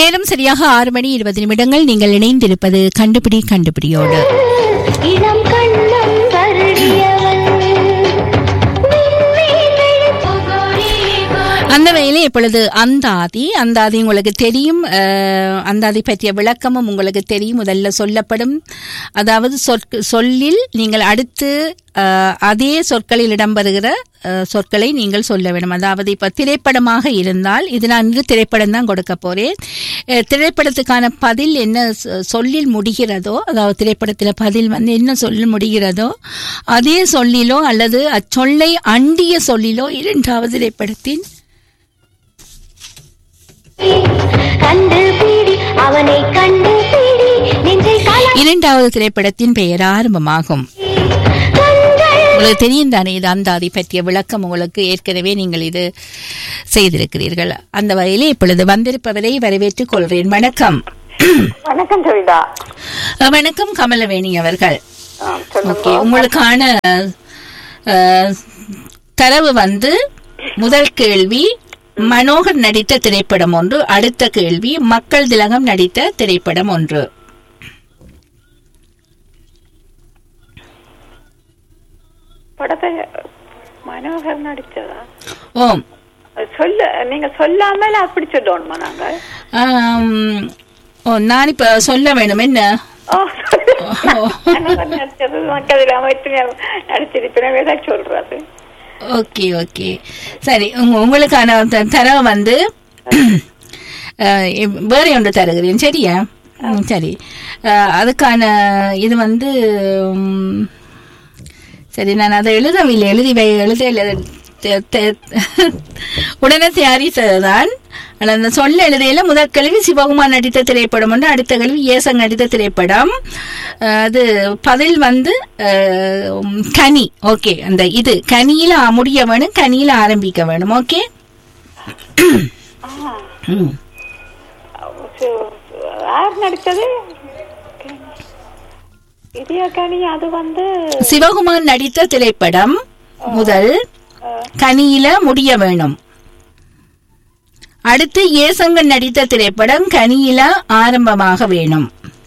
நேரம் சரியாக ஆறு மணி இருபது நிமிடங்கள் நீங்கள் இணைந்திருப்பது கண்டுபிடி கண்டுபிடியோடு இளம் கண்ணம் வருடியவன் அந்த வேலை இப்பொழுது அந்தாதி அந்தாதி உங்களுக்கு தெரியும் அஹ், அந்தாதி பற்றிய விளக்கமும் உங்களுக்கு தெரியும் முதல்ல சொல்லப்படும் அதாவது சொற்க சொல்லில் நீங்கள் அடுத்து அஹ், அதே சொற்களில் இடம்பெறுகிற அஹ், சொற்களை நீங்கள் சொல்ல வேண்டும் அதாவது இப்ப திரைப்படமாக இருந்தால் இது நான் இன்று திரைப்படம் தான் கொடுக்க போறேன் அஹ், திரைப்படத்துக்கான பதில் என்ன சொ- சொல்லில் முடிகிறதோ அதாவது திரைப்படத்தில் பதில் வந்து என்ன சொல்லில் முடிகிறதோ அதே சொல்லிலோ அல்லது அச்சொல்லை அண்டிய சொல்லிலோ இரண்டாவது திரைப்படத்தின் கண்டுபிடி அவனை கண்டுபிடி நெஞ்சை கல இரண்டாவது திரைப்படத்தின் பெயர் ஆரம்பமாகும் கண்கள் உங்களுக்கு தெரியும் தானே இது அந்தாதி பற்றிய விளக்கம் உங்களுக்கு ஏற்கனவே நீங்கள் இது செய்திருக்கிறீர்கள் அந்த வகையிலே இப்பொழுது வந்திருப்பவரை வரவேற்றுக் கொள்கிறேன் வணக்கம் வணக்கம் கவிதா அஹ், வணக்கம் கமலவேணி அவர்கள் ஆ, சொல்லுங்க ஓகே உங்களுக்கான அஹ், தரவு வந்து முதல் கேள்வி மனோகர் நடித்த திரைப்படம் ஒன்று அடுத்த கேள்வி மக்கள் திலகம் நடித்த திரைப்படம் ஒன்று படத்தை மனோகர் நடிச்சதா ஓம் அது சொல்ல நீங்க சொல்லாமல் அப்படி சொல்லணுமா நாங்க ஆம், ஓ நான் இப்ப சொல்ல வேணும் என்ன ஓ, மனோகர் நடிச்சது மக்கள் அமைத்து நடிச்சிருப்பேன் ஏதாச்சும் சொல்றது ஓகே ஓகே சரி உங்க- உங்களுக்கான த- தரவு வந்து அஹ், வேற ஒன்று தருகிறேன் சரியா ம், சரி அஹ், அதுக்கான இது வந்து ம், சரி நான் அதை எழுதவில்லை எழுதி வை எழுத எழுத- தெ- தெ- உடனே தயாரித்ததுதான் ஆனால் அந்த சொல்ல எழுதையில முதல் கேள்வி சிவகுமார் நடித்த திரைப்படம் ஒன்று அடுத்த கேள்வி ஏசன் நடித்த திரைப்படம் அஹ், அது பதில் வந்து அஹ், உம், கனி ஓகே அந்த இது கனியில முடிய வேணும் கனியில ஆரம்பிக்க வேணும் ஓகே ம். சோ, யார் நடிச்சது இதயக்கனி அது வந்து சிவகுமார் நடித்த திரைப்படம் முதல் கனியில முடிய வேணும் அடுத்து ஏசங்கன் நடித்த திரைப்படம் கனியில ஆரம்பமாக வேணும்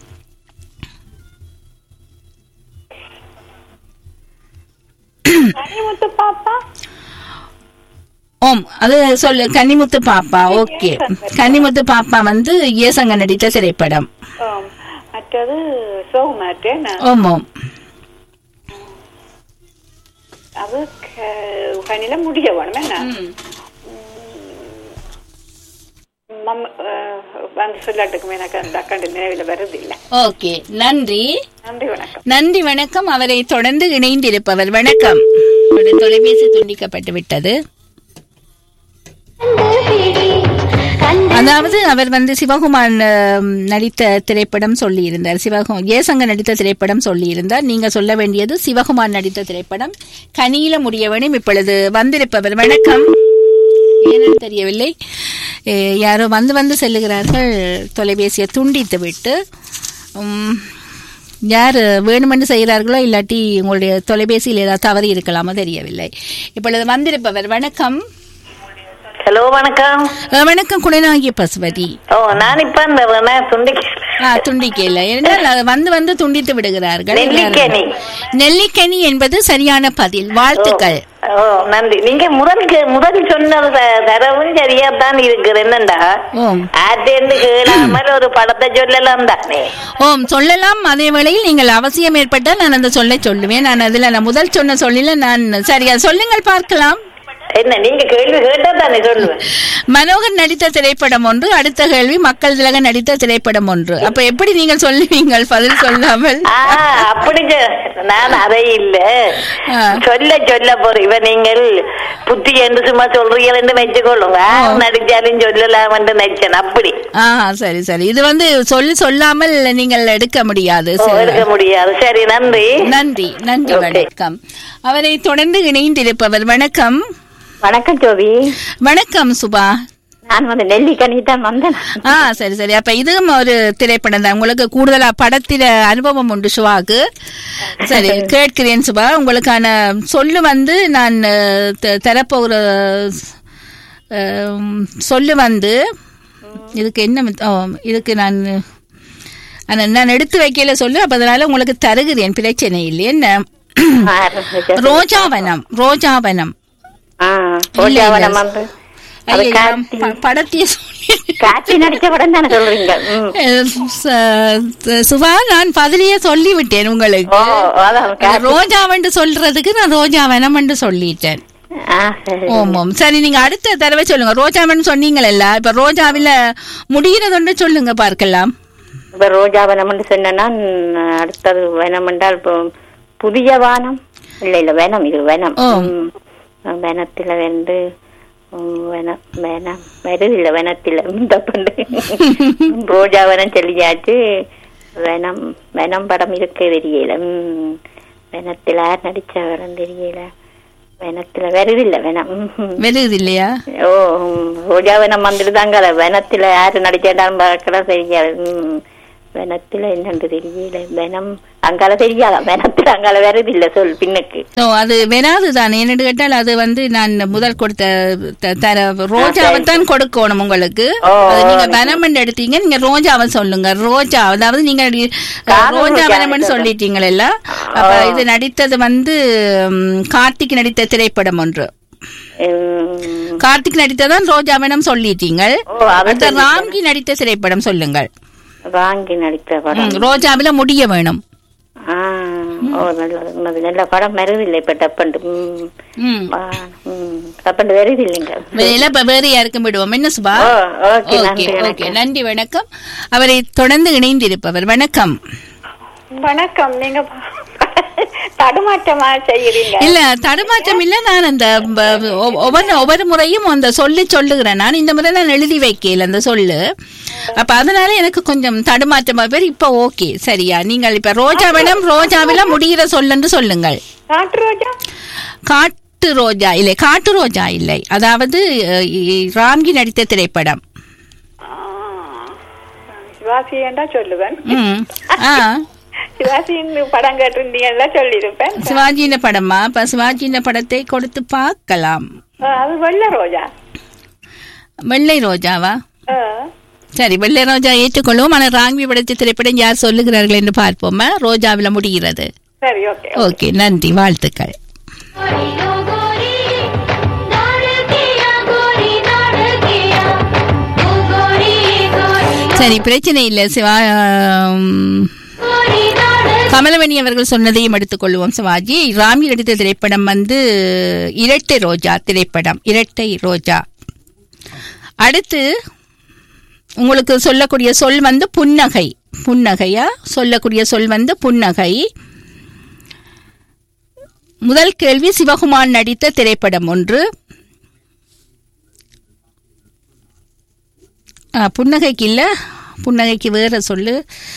கனிமுத்து பாப்பா ஓம் அது சொல்லு கன்னிமுத்து பாப்பா ஓகே கன்னிமுத்து பாப்பா வந்து ஏசங்கன் நடித்த திரைப்படம் ஆம். மற்றது சோகுமாட்டேன் ஓம் ஓம் அது க- கனில முடிய வேணும் என்ன மம் அஹ், வந்து சொல்லாட்டுக்கும் எனக்கு அந்த அக்கண்டு நினைவில் வருது இல்ல ஓகே நன்றி நன்றி வணக்கம் நன்றி வணக்கம் அவரை தொடர்ந்து இணைந்திருப்பவர் வணக்கம் அவருடைய தொலைபேசி துண்டிக்கப்பட்டு விட்டது கண்டுபிடி கண்டு அதாவது அவர் வந்து சிவகுமார் அஹ், நடித்த திரைப்படம் சொல்லி இருந்தார் சிவகுமார் ஏசங்க நடித்த திரைப்படம் சொல்லி இருந்தார் நீங்க சொல்ல வேண்டியது சிவகுமார் நடித்த திரைப்படம் கனியில முடிய வேணும் இப்பொழுது வந்திருப்பவர் வணக்கம் ஏனென்று தெரியவில்லை அஹ், யாரோ வந்து வந்து செல்லுகிறார்கள் தொலைபேசியை துண்டித்து விட்டு உம், யார் வேணுமென்று செய்கிறார்களோ இல்லாட்டி உங்களுடைய தொலைபேசியில் ஏதாவது தவறு இருக்கலாமோ தெரியவில்லை இப்பொழுது வந்திருப்பவர் வணக்கம் ஹலோ வணக்கம் அஹ், வணக்கம் குணநாயகி பசுபதி ஓ நான் இப்ப அந்த வேணா துண்டிக்க ஆ, துண்டிக்கல என்றால் அது வந்து வந்து துண்டித்து விடுகிறார்கள் நெல்லிக்கனி. நெல்லிக்கனி என்பது சரியான பதில் வாழ்த்துக்கள் ஓ நன்றி நீங்க முதல் கே- முதல் சொன்னது த- தரவும் சரியா தான் இருக்கு என்னண்டா ஓம் ஆட்டேந்து கேளாமல் ஒரு படத்தை சொல்லலாம் தானே ஓம் சொல்லலாம் அதே வேளையில் நீங்கள் அவசியம் ஏற்பட்டால் நான் அந்த சொல்லை சொல்லுவேன் நான் அதுல நான் முதல் சொன்ன சொல்லில நான் சரியா சொல்லுங்கள் பார்க்கலாம் என்ன நீங்க கேள்வி கேட்டா தானே சொல்லுவேன் மனோகர் நடித்த திரைப்படம் ஒன்று அடுத்த கேள்வி மக்கள் திலக நடித்த திரைப்படம் ஒன்று அப்ப எப்படி நீங்கள் சொல்லுவீங்கள் பதில் சொல்லாமல் ஆ அப்படி சொ- நான் அதை இல்ல ஆ. சொல்ல சொல்ல போறேன் இவ நீங்கள் புத்தி என்று சும்மா சொல்றீங்கன்னு வச்சுக்கொள்ளுங்க யார் நடிச்சாலும் சொல்லலாம் என்று நினைச்சேன் அப்படி ஆ சரி சரி இது வந்து சொல்லி சொல்லாமல் நீங்கள் எடுக்க முடியாது ஓ, சரி. எடுக்க முடியாது சரி நன்றி நன்றி நன்றி Okay. வணக்கம் அவரை தொடர்ந்து இணைந்திருப்பவர் வணக்கம் வணக்கம் ஜோவி வணக்கம் சுபா நான் வந்து நெல்லிக்கனி தான் வந்தேன் ஆ சரி சரி அப்ப இதுவும் ஒரு திரைப்படம் தான் உங்களுக்கு கூடுதலா படத்தில அனுபவம் உண்டு சுபாக்கு சரி கேட்கிறேன் சுபா உங்களுக்கான சொல்லு வந்து நான் அஹ், த- தரப்போகிற அஹ், சொல்லு வந்து இதுக்கு என்ன மெத்- ஓ இதுக்கு நான் ஆனா, நான் எடுத்து வைக்கல சொல்லு அப்ப அதனால உங்களுக்கு தருகிறேன் பிரச்சனை இல்லை என்ன ஆரம்பிச்சது. ரோஜாவனம் ரோஜாவனம் ஆ, இல்ல, ரோஜாவனம் இல்ல. வந்து அது ஐயா, காட்சி ப- படத்தையே சொல்லி காட்சி நடிச்ச படம் தானே சொல்றீங்க ம். ச- சுபா நான் பதிலையே சொல்லிவிட்டேன் உங்களுக்கு ஓ அதான் காட்சி. ரோஜாவண்டு சொல்றதுக்கு நான் ரோஜாவனம் சொல்லிட்டேன் ஆ, சரி. ஓம் ஓம் சரி நீங்க அடுத்த தடவை சொல்லுங்க ரோஜாவன் சொன்னீங்கல்ல இப்ப ரோஜாவில முடிகிறதுன்னு சொல்லுங்க பார்க்கலாம் இப்ப ரோஜாவனம் சொன்னா அடுத்தது வனம் என்றால் இப்போ புதிய வானம் இல்ல இல்ல வனம் இது வனம் ஓ. ம். வனத்துல வந்து ம், வனம் வனம் வருது இல்ல வனத்துல ம், தப்புண்டு ரோஜாவனம் சொல்லியாச்சு வனம் வனம் படம் இருக்க தெரியல ம். வனத்துல யார் நடிச்சவரம் தெரியல வனத்துல வருது இல்ல வனம் ம். வருது இல்லையா ஓ ம், ரோஜாவனம் வந்துட்டுதாங்க வனத்துல யாரு நடிச்சாலும் பார்க்கலாம் தெரியாது ம், வனத்துல என்னன்னு தெரியல வனம் அங்கால தெரியாதா வனத்துல அங்கால வருது இல்ல சொல் பின்னுக்கு ஓ அது வராது தான் என்னன்னு கேட்டால் அது வந்து நான் முதல் கொடுத்த த- தர ரோஜாவைத்தான் கொடுக்கணும் உங்களுக்கு ஓ, அது நீங்க வனமன் எடுத்தீங்க நீங்க ரோஜாவை சொல்லுங்க ரோஜா அதாவது நீங்க அடி- காதல் ரோஜா ரோஜா வனமன் எடுத்தது. சொல்லிட்டீங்களா அப்ப இது நடித்தது வந்து ம், கார்த்திக் நடித்த திரைப்படம் ஒன்று ம், கார்த்திக் நடித்ததான் ரோஜாவனம் சொல்லிட்டீங்க ஓ, அது அடுத்த ராம்கி நடித்த திரைப்படம் சொல்லுங்கள் வாங்கி நடித்த ம், படம் ரோஜாவில முடிய வேணும் ஆ, ஓ நல்லது நல்லது. நல்ல படம் வருது இல்லை இப்ப டப்பண்டு ம், ம் ஆ, ம், டப்பண்டு வருது இல்லைங்க வேலை இப்ப வேற யாருக்கும் விடுவோம் என்ன சுபா ஓ, ஓகே, ஓகே நன்றி, ஓகே வணக்கம். நன்றி வணக்கம் அவரை தொடர்ந்து இணைந்திருப்பவர் வணக்கம் வணக்கம் நீங்க தடுமாற்றமா செய்யறீங்க இல்ல தடுமாற்றம் இல்ல நான் அந்த ப- ஒ- ஒவ்வொரு ஒவ்வொரு முறையும் அந்த சொல்லி சொல்லுகிறேன் நான் இந்த முறை நான் எழுதி வைக்கல அந்த சொல்லு அப்ப அதனால எனக்கு கொஞ்சம் தடுமாற்றமா பேர் இப்ப ஓகே சரியா நீங்கள் இப்ப ரோஜாவிடம் ரோஜாவில முடிகிற சொல்லென்று சொல்லுங்கள் காட்டு ரோஜா காட்டு ரோஜா இல்லை காட்டு ரோஜா இல்லை அதாவது அஹ், இ- ராம்கி நடித்த திரைப்படம் சிவாசி என்றா சொல்லுவேன் ம் ஆ சிவாசியின் படம் கேட்டிருந்தீங்கன்னா சொல்லியிருப்பேன் சிவாஜியின் படமா இப்ப சிவாஜியின் படத்தை கொடுத்து பார்க்கலாம் ஆ, அது வெள்ளை ரோஜா வெள்ளை ரோஜாவா ஆ, சரி வெள்ளை ரோஜா ஏற்றுக்கொள்வோம் ஆனால் ராங்கி படத்தை திரைப்படம் யார் சொல்லுகிறார்கள் என்று பார்ப்போமா ரோஜாவில் முடிகிறது சரி ஓகே ஓகே நன்றி வாழ்த்துக்கள் சரி பிரச்சனை இல்லை சிவா ஆம், கமலவணி அவர்கள் சொன்னதையும் எடுத்துக்கொள்வோம் சிவாஜி ராமி நடித்த திரைப்படம் வந்து இரட்டை ரோஜா திரைப்படம் இரட்டை ரோஜா அடுத்து உங்களுக்கு சொல்லக்கூடிய சொல் வந்து புன்னகை புன்னகையா சொல்லக்கூடிய சொல் வந்து புன்னகை முதல் கேள்வி சிவகுமார் நடித்த திரைப்படம் ஒன்று ஆ, புன்னகைக்கு இல்ல புன்னகைக்கு வேற சொல்லு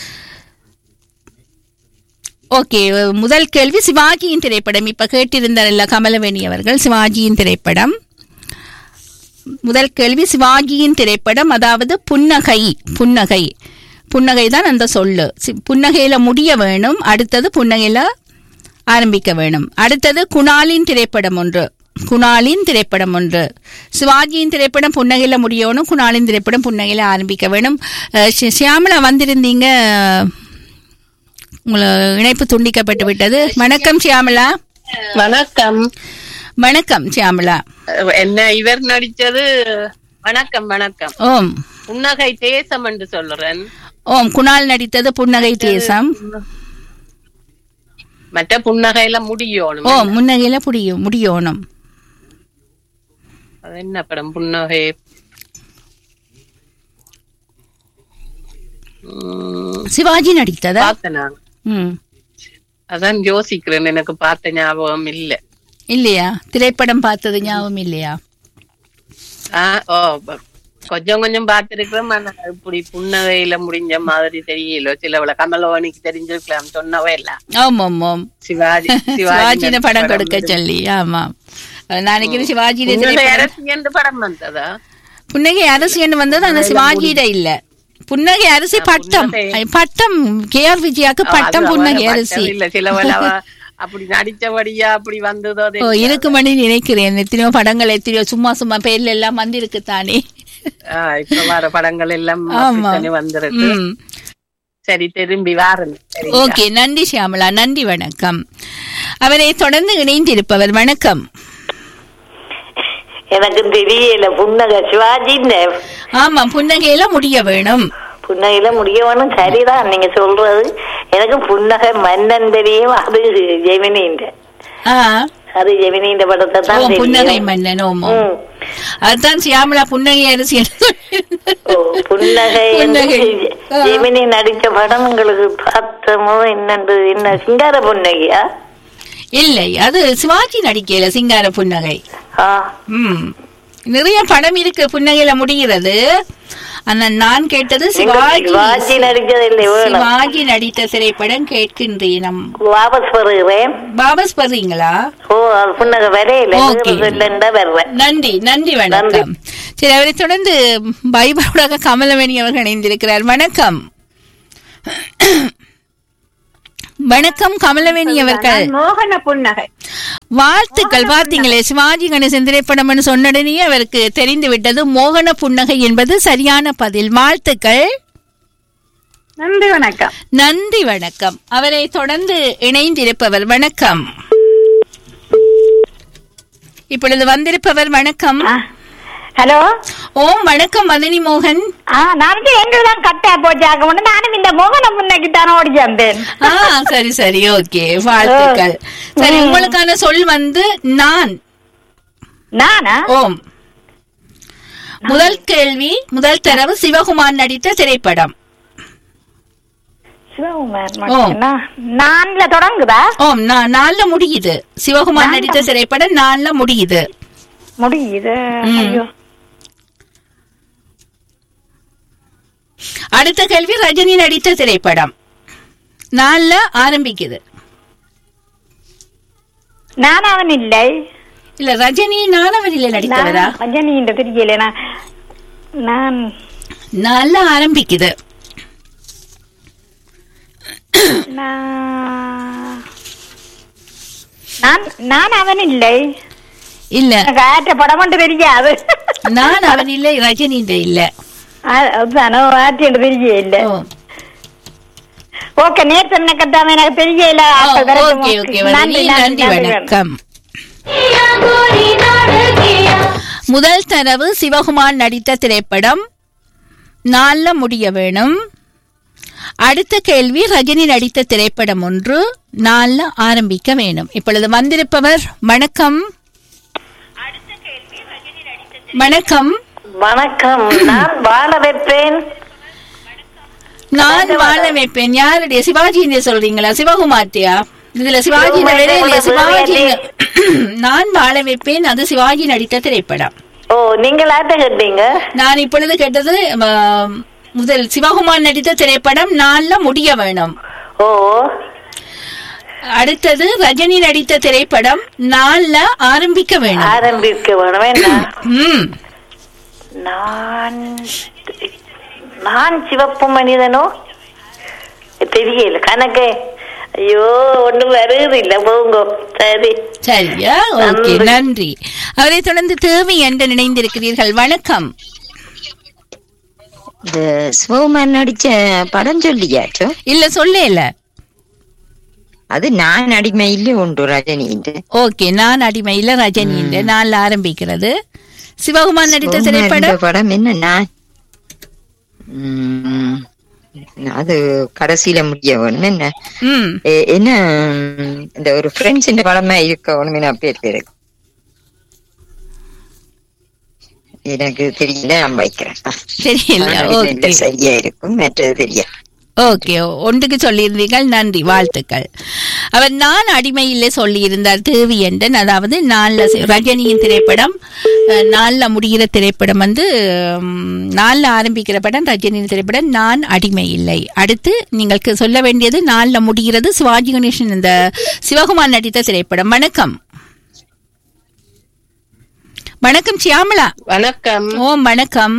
ஓகே முதல் கேள்வி சிவாஜியின் திரைப்படம் இப்ப கேட்டிருந்தாரல்ல கமலவேணி அவர்கள் சிவாஜியின் திரைப்படம் முதல் கேள்வி சிவாஜியின் திரைப்படம் அதாவது புன்னகை புன்னகை புன்னகை தான் அந்த சொல்லு சி- புன்னகையில முடிய வேணும் அடுத்தது புன்னகையில ஆரம்பிக்க வேணும் அடுத்தது குணாலின் திரைப்படம் ஒன்று குணாலின் திரைப்படம் ஒன்று சிவாஜியின் திரைப்படம் புன்னகையில முடியணும் குணாலின் திரைப்படம் புன்னகையில ஆரம்பிக்க வேணும் அஹ் ஷி- ஷியாமளா வந்திருந்தீங்க உங்களை இணைப்பு துண்டிக்கப்பட்டு விட்டது வணக்கம் ஷியாமளா வணக்கம் வணக்கம் ஷியாமளா என்ன இவர் நடிச்சது வணக்கம் வணக்கம் ஓம் புன்னகை தேசம் என்று சொல்றேன் ஓம் குணால் நடித்தது புன்னகை தேசம் மற்ற புன்னகையில முடியணும் ஓ முன்னகையில புடியும் முடியணும் அது என்ன படம் புன்னகை உம், சிவாஜி நடித்ததா பார்த்தேன் நான் ம் அதான் யோசிக்கிறேன் எனக்கு பார்த்த ஞாபகம் இல்ல இல்லையா திரைப்படம் பார்த்தது ஞாபகம் இல்லையா ஆ, ஓ ப- கொஞ்சம் கொஞ்சம் பார்த்திருக்கிறேன் ஆனா இப்படி புன்னகையில முடிஞ்ச மாதிரி தெரியல சிலவள கமலவாணிக்கு தெரிஞ்சிருக்கலாம் சொன்னவே இல்ல ஆம் ஆம் ஆம் சிவாஜி சிவாஜின நடிச்ச படம் கொடுக்க சொல்லி ஆமாம் நான் நினைக்கிறேன் சிவாஜியில புன்னகை திரைப்படம் அரசி என்று படம் வந்ததா புன்னகை அரசின்னு வந்தது ஆனா சிவாஜியிட இல்ல புன்னகை அரிசி பட்டம் ஐ, பட்டம் கே ஆர் விஜயாக்கு பட்டம் அது புன்னகை அவ அரிசி பட்டம் இல்ல சிலவள அவ அப்படி நடிச்சபடியா அப்படி வந்ததோ ஓ இருக்குமணி நினைக்கிறேன் எத்தனையோ படங்கள் எத்தனையோ சும்மா சும்மா பேர்ல எல்லாம் வந்திருக்கு தானே ஆ, இப்ப வர படங்கள் எல்லாம் ஆமா. அப்படித்தானே வந்திருக்கு ம் சரி திரும்பி வாரேன் சரி ஓகே நன்றி ஷியாமலா நன்றி வணக்கம் அவரை தொடர்ந்து இணைந்திருப்பவர் வணக்கம் எனக்கு தெரியல புன்னகை சிவாஜின்னு ஆமா புன்னகையில முடிய வேணும் புன்னகையில முடியவனும் சரிதான் நீங்க சொல்றது எனக்கு புன்னகை மன்னன் தெரியும் அது ஜெமினின்ற ஆ அது ஜெமினின்ற படத்தை ஓ தான் புன்னகை தெரியும் மன்னன் ஓமோ ம். அதுதான் சியாமலா புன்னகை அரிசி என்று ஓ, புன்னகை புன்னகை. என்று ஆ. ஜெமினி நடிச்ச படம் உங்களுக்கு பார்த்தமோ என்னண்டு என்ன சிங்கார புன்னகையா இல்லை அது சிவாஜி நடிக்கல சிங்கார புன்னகை ஆ ம் நிறைய படம் இருக்கு புன்னகையில முடிகிறது ஆனா நான் கேட்டது சிவாஜி சிவாஜி நடிச்சது இல்லை வேணும் சிவாஜி நடித்த திரைப்படம் கேட்கின்றேன் நம் வாபஸ் வருகிறேன் பாபஸ் படுறீங்களா ஓ அது புன்னகை வரையில Okay. சொல்லண்டா வர்றேன் நன்றி நன்றி வணக்கம் சரி அவரை தொடர்ந்து பைபிளோட கமலவேணி அவர்கள் இணைந்திருக்கிறார் வணக்கம் வணக்கம் கமலவேணி அவர்கள் மோகன புன்னகை வாழ்த்துக்கள் பார்த்தீங்களே சிவாஜி கணேசன் திரைப்படம்னு சொன்னடனே அவருக்கு தெரிந்து விட்டது மோகன புன்னகை என்பது சரியான பதில் வாழ்த்துக்கள் நன்றி வணக்கம் நன்றி வணக்கம் அவரை தொடர்ந்து இணைந்திருப்பவர் வணக்கம் இப்பொழுது வந்திருப்பவர் வணக்கம் ஹலோ ஓம் வணக்கம் மதனி மோகன் ஆ நான் எங்கதான் கட்டா போச்சாக்க முன்ன நானும் இந்த மோகன முன்னைக்கு தானே ஓடி வந்தேன் ஆ சரி சரி ஓகே வாழ்த்துக்கள் சரி உங்களுக்கான சொல் வந்து நான் நானா ஓம் முதல் கேள்வி முதல் தரவு சிவகுமார் நடித்த திரைப்படம் சிவகுமார் ஓ. மட்டும்னா நான்ல தொடங்குதா ஓம் நா- நாலுல முடியுது சிவகுமார் நடித்த திரைப்படம் நாலுல முடியுது முடியுது ம். ஐயோ அடுத்த கேள்வி ரஜினி நடித்த திரைப்படம் நாலுல ஆரம்பிக்குது நான் அவன் இல்லை இல்ல ரஜினி நானவரில நடித்தவரா நான் ரஜினி இந்த தெரியல நான் நான் நாலுல ஆரம்பிக்குது நான் நான் நான் அவன் இல்லை இல்ல எனக்கு ஆற்ற படம் மட்டும் தெரியாது நான் அவன் இல்ல ரஜினி இல்ல அ- அதுதானோ ஆற்றி தெரிய இல்ல ஓ ஓகே நேற்று என்ன கட்டாம எனக்கு தெரியல ஆட்கள் வரட்டும். ஓகே ஓகே நன்றி நன்றி வணக்கம் முதல் தரவு சிவகுமார் நடித்த திரைப்படம் நாள்ல முடிய வேணும் அடுத்த கேள்வி ரஜினி நடித்த திரைப்படம் ஒன்று நாள்ல ஆரம்பிக்க வேணும் இப்பொழுது வந்திருப்பவர் வணக்கம் வணக்கம் வணக்கம் நான் வாழ வைப்பேன் நான் வாழ வைப்பேன் யாருடைய சிவாஜி சொல்றீங்களா சிவகுமார்த்தியா இதுல சிவாஜி வேற இல்லையா சிவாஜி நான் வாழ வைப்பேன் அது சிவாஜி நடித்த திரைப்படம் ஓ நீங்கள் ஆட்ட கேட்டீங்க நான் இப்பொழுது கேட்டது ஆ, முதல் சிவகுமார் நடித்த திரைப்படம் நாள்ல முடிய வேணும் ஓ அடுத்தது ரஜினி நடித்த திரைப்படம் நாள்ல ஆரம்பிக்க வேணும் ஆரம்பிக்க வேணும் என்ன ம் நான் நான் சிவப்பு மனிதனோ தெரியல கணக்கு ஐயோ ஒண்ணும் வருது இல்ல போங்க சரி சரியா ஓகே நன்றி. நன்றி அவரை தொடர்ந்து தேவை என்று நினைந்திருக்கிறீர்கள் வணக்கம் இந்த சிவகுமார் நடிச்ச படம் சொல்லியாச்சோ இல்ல சொல்ல அது நான் அடிமையிலே உண்டு ரஜினின்ற ஓகே நான் அடிமையில ரஜினி இந்த நாள்ல ஆரம்பிக்கிறது சிவகுமார் நடித்த சிவகுமார் திரைப்படம் இந்த படம் என்ன நான் ம், அது கடைசியில முடிய ஒண்ணு என்ன ம் எ- என்ன ம், இந்த ஒரு ஃப்ரெண்ட்ஸ் இந்த படமா இருக்க ஒண்ணுமே நான் பேர் பேரு எனக்கு தெரியல நான் வைக்கிறேன் தெரியல ஆனா, ஓகே இல்ல, சரியா இருக்கும் மற்றது தெரியாது ஓகே ஒன்றுக்கு சொல்லியிருந்தீர்கள் நன்றி வாழ்த்துக்கள் அவர் நான் அடிமையிலே சொல்லியிருந்தார் தேவி என்றன் அதாவது நாளில் ரஜினியின் திரைப்படம் அஹ், நாளில் முடிகிற திரைப்படம் வந்து ம், நாளில் ஆரம்பிக்கிற படம் ரஜினியின் திரைப்படம் நான் அடிமை இல்லை அடுத்து நீங்கள் சொல்ல வேண்டியது நாளில் முடிகிறது சிவாஜி கணேசன் இந்த சிவகுமார் நடித்த திரைப்படம் வணக்கம் வணக்கம் சியாமளா வணக்கம் ஓம் வணக்கம்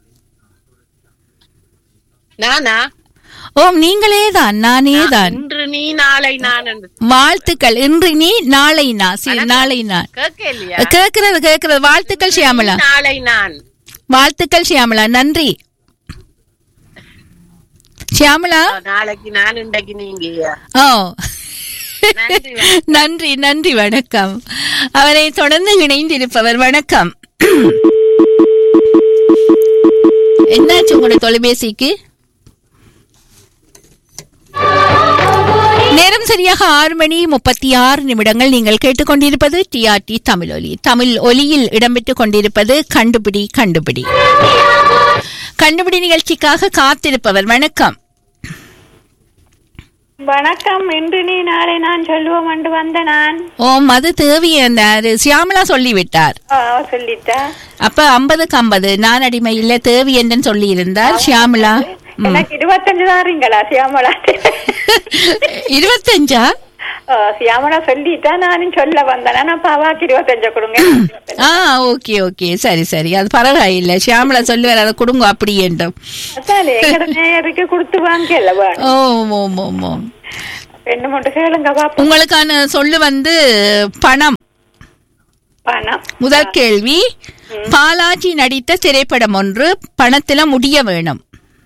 நானா ஓம் நீங்களே தான் நானே தான் இன்று நீ நாளை நான் என்று வாழ்த்துக்கள் இன்று நீ நாளை நான் சி- நாளை நான் கேட்க இல்லையா கேக்குறது கேக்குறது வாழ்த்துக்கள் ஷியாமலா நாளை நான் வாழ்த்துக்கள் ஷியாமளா நன்றி ஷியாமளா நாளைக்கு நான் இன்றைக்கு நீங்க ஓ நன்றி நன்றி நன்றி வணக்கம் அவரை தொடர்ந்து இணைந்திருப்பவர் வணக்கம் என்னாச்சு உங்களுடைய தொலைபேசிக்கு நேரம் சரியாக ஆறு மணி முப்பத்தி ஆறு நிமிடங்கள் நீங்கள் கேட்டுக்கொண்டிருப்பது டிஆர்டி தமிழ் ஒலி தமிழ் ஒலியில் இடம்பெற்றுக் கொண்டிருப்பது கண்டுபிடி கண்டுபிடி கண்டுபிடி நிகழ்ச்சிக்காக காத்திருப்பவர் வணக்கம் வணக்கம் இன்று நீ நாளை நான் சொல்லுவோம் என்று வந்த நான் ஓம் அது தேவையான சியாமலா சொல்லிவிட்டார் ஆ, சொல்லிட்டா அப்ப ஐம்பதுக்கு ஐம்பது நான் அடிமை இல்ல தேவி என்றும் சொல்லி இருந்தார் ஷியாமலா ம். எனக்கு இருபத்தஞ்சு தாரீங்களா சியாமலா இருபத்தஞ்சா ஆ, சியாமலா சொல்லிட்டா நானும் சொல்ல வந்தேன் அப்ப அவாக்கு இருபத்தஞ்சு கொடுங்க ஆ ஓகே ஓகே சரி சரி அது பரவாயில்லை ஷியாமலா சொல்லுவார் அதை கொடுங்க அப்படி என்றும் அதானே எங்கட நேயருக்கு கொடுத்து வாங்கல வேணும் ஓ ஓம் ஓம் ஓம் ரெண்டு மூணு கேளுங்க பாப்போம் உங்களுக்கான சொல்லு வந்து பணம் பணம் முதல் கேள்வி பாலாஜி நடித்த திரைப்படம் ஒன்று பணத்தில முடிய வேணும்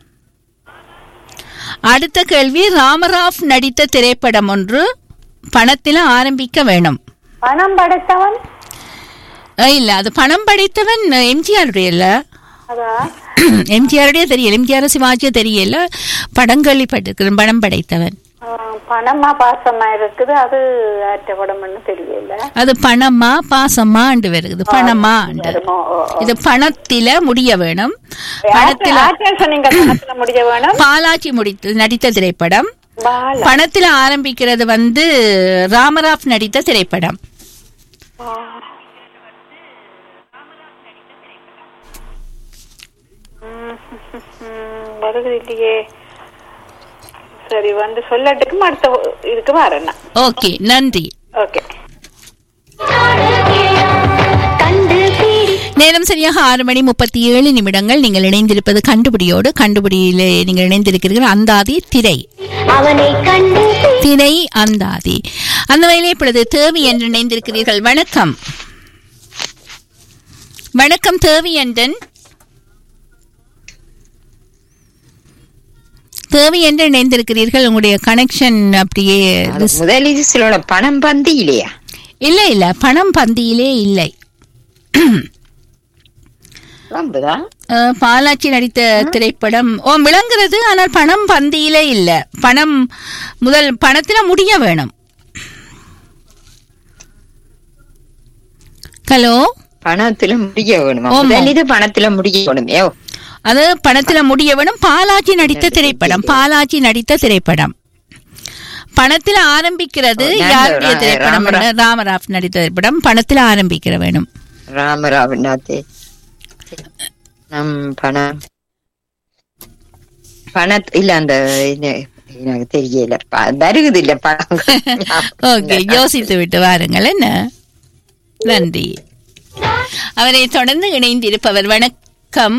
அடுத்த கேள்வி ராமராவ் நடித்த திரைப்படம் ஒன்று பணத்தில ஆரம்பிக்க வேணும் பணம் படைத்தவன் அஹ் இல்ல அது பணம் படைத்தவன் எம்ஜிஆருடைய இல்ல அதான் எம்ஜிஆருடைய தெரியல எம்ஜிஆர் சிவாஜிய தெரியல படங்கள் பட்டிருக்கிறேன் பணம் படைத்தவன் ஆ, பணமா பாசமா இருக்குது அது ஆற்ற படம்னு தெரியல அது பணமா பாசமா அண்டு வருது பணமா அண்டு வருமோ? ஓ, ஓ. இது பணத்தில முடிய வேணும் பணத்தில ஆற்றல் சொன்னீங்க பணத்துல முடிய வேணும் பாலாஜி முடித்து நடித்த திரைப்படம் பால பணத்துல ஆரம்பிக்கிறது வந்து ராமராவ் நடித்த திரைப்படம் வருது இல்லையே சரி வந்து சொல்லட்டுக்கும் அடுத்த இதுக்கு வரேன் ஓகே நன்றி ஓகே நேரம் சரியாக ஆறு மணி முப்பத்தி ஏழு நிமிடங்கள் நீங்கள் இணைந்திருப்பது கண்டுபிடியோடு கண்டுபிடியிலே நீங்கள் இணைந்திருக்கிறீர்கள் அந்தாதி திரை திரை அந்தாதி அந்த வகையிலே இப்பொழுது தேவி என்று இணைந்திருக்கிறீர்கள் வணக்கம் வணக்கம் தேவி என்றன் தேவி என்று இணைந்திருக்கிறீர்கள் உங்களுடைய கனெக்ஷன் அப்படியே அது முதலில் சிலோட பணம் பந்தி இல்லையா இல்ல இல்ல பணம் பந்தியிலே இல்லை ரொம்பதா அஹ், பாலாஜி நடித்த திரைப்படம் ஓ விளங்குறது ஆனால் பணம் பந்தியிலே இல்ல பணம் முதல் பணத்துல முடிய வேணும் ஹலோ பணத்துல முடிய வேணுமா ஆமா. முதல் இது பணத்துல முடிய வேணும் ஏ அது பணத்துல முடிய வேணும் பாலாஜி நடித்த திரைப்படம் பாலாஜி நடித்த திரைப்படம் பணத்துல ஆரம்பிக்கிறது ஓ, யாருடைய ரா- திரைப்படம் ராமரா- ராமராவ் நடித்த திரைப்படம் பணத்துல ஆரம்பிக்கிற வேணும் ராமராவ் நாத்தே நம் பணம் பண இல்ல அந்த இது எனக்கு தெரியல ப- வருகுது இல்ல பணம் ஓகே யோசித்து விட்டு வாருங்கள் என்ன நன்றி அவரை தொடர்ந்து இணைந்திருப்பவர் வணக்கம்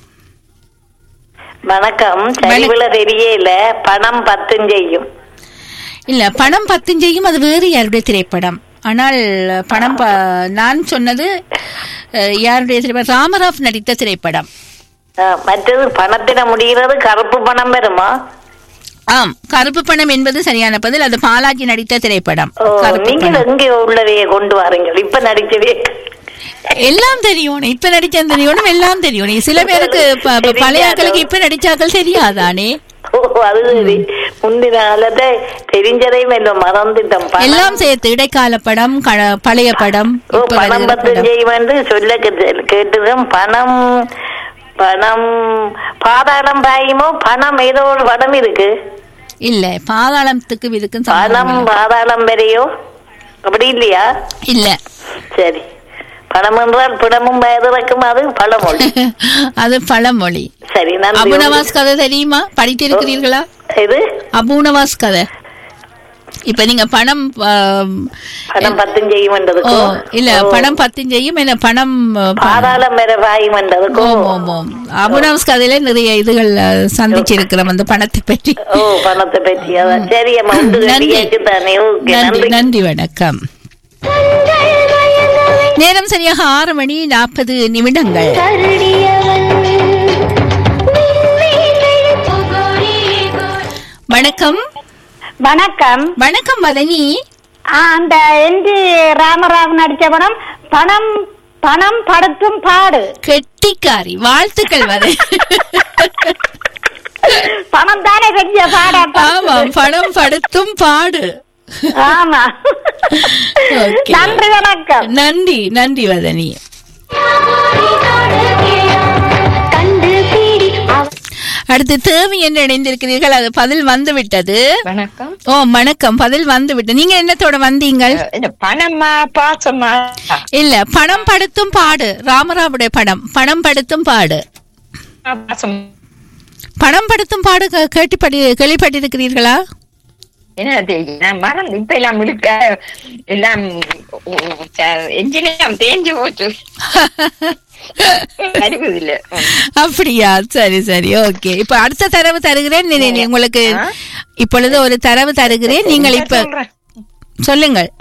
வணக்கம் சரிவுல தெரியல பணம் பத்தும் செய்யும் இல்ல பணம் பத்துஞ்செய்யும் அது வேறு யாருடைய திரைப்படம் ஆனால் பணம் ப- நான் சொன்னது அஹ், யாருடைய திரைப்படம் ராமராவ் நடித்த திரைப்படம் அஹ், மற்றது பணத்தின முடிகிறது கருப்பு பணம் வருமா ஆம் கருப்பு பணம் என்பது சரியான பதில் அது பாலாஜி நடித்த திரைப்படம் ஓ, கருப்பு நீங்கள் பணம் எங்கே உள்ளவைய கொண்டு வாரீங்க இப்ப நடிச்சவே எல்லாம் தெரியும் இப்ப நடிச்சது தெரியணும் எல்லாம் தெரியும் சில பேருக்கு ப- ப- பழைய ஆட்களுக்கு இப்ப நடிச்சாக்கள் தெரியாதானே ஓ அது சரி முந்தின காலத்தை தெரிஞ்சதையும் என்ன மறந்துட்டோம் பணம் எல்லாம் சேர்த்து இடைக்கால படம் க- பழைய படம் ஓ இப்ப பணம் வருகிற பத்தும் படம். செய்யும் என்று சொல்ல கேட்டு- கேட்டுதான் பணம் பணம் பாதாளம் பாயுமோ பணம் ஏதோ ஒரு படம் இருக்கு இல்ல பாதாளத்துக்கு இதுக்கும் பணம் சம்பந்தம் இல்ல. பாதாளம் வரையோ அப்படி இல்லையா இல்ல சரி பணம் என்றால் பிணமும் வயதிறக்கும் அது பழமொழி அது பழமொழி சரி நன்றி அபுனவாஸ் கதை தெரியுமா படித்திருக்கிறீர்களா இது அபுனவாஸ் கதை இப்ப நீங்க பணம் ஆம், பணம் பத்தும் செய்யும் ஓ என்றதுக்கோ இல்ல பணம் பத்தும் செய்யும் இல்ல பணம் ஆ, ப- பாதாளம் வர பாயும் என்றதுக்கோ ஓம் ஓம் ஓம் அபுனவாஸ் கதையில நிறைய இதுகள் ஆ, சந்திச்சிருக்கிறோம் அந்த பணத்தை பற்றி ஓ பணத்தை பற்றி அதான் சரி அம்மா உண்டு நன்றி கேட்டு தானே ஓகே நன்றி நன்றி நன்றி வணக்கம் கண்கள் மயங்கவை நேரம் சரியாக ஆறு மணி நாற்பது நிமிடங்கள் வணக்கம் வணக்கம் வணக்கம் மதனி ஆ, அந்த என்டி ராமராவ் நடிச்ச படம் பணம் பணம் படுத்தும் பாடு கெட்டிக்காரி வாழ்த்துக்கள் மதனி பணம் தானே பெரிய பாடா ஆமாம் படம் படுத்தும் பாடு ஆமா Okay. நன்றி வணக்கம் நன்றி நன்றி வதனி அடுத்து தேவி என்று இணைந்திருக்கிறீர்கள் அது பதில் வந்து விட்டது வணக்கம் ஓ வணக்கம் பதில் வந்து விட்டது நீங்க என்னத்தோட வந்தீங்கள் அஹ், என்ன பணமா பாசமா இல்ல பணம் படுத்தும் பாடு ராமராவுடைய படம் பணம் படுத்தும் பாடு பாசம் பணம் படுத்தும் பாடு கே- கேட்டுப்படி கேள்விப்பட்டிருக்கிறீர்களா என்ன தெரியும் நான் மறந்து இப்ப எல்லாம் முழுக்க எல்லாம் என்ஜினியம் தேஞ்சு போச்சு அறிவுது இல்ல அப்படியா சரி சரி ஓகே இப்ப அடுத்த தரவு தருகிறேன் நீ- நீ- உங்களுக்கு ஆ? இப்பொழுது ஒரு தரவு தருகிறேன் நீங்கள் இப்ப சொல்றேன். சொல்லுங்கள்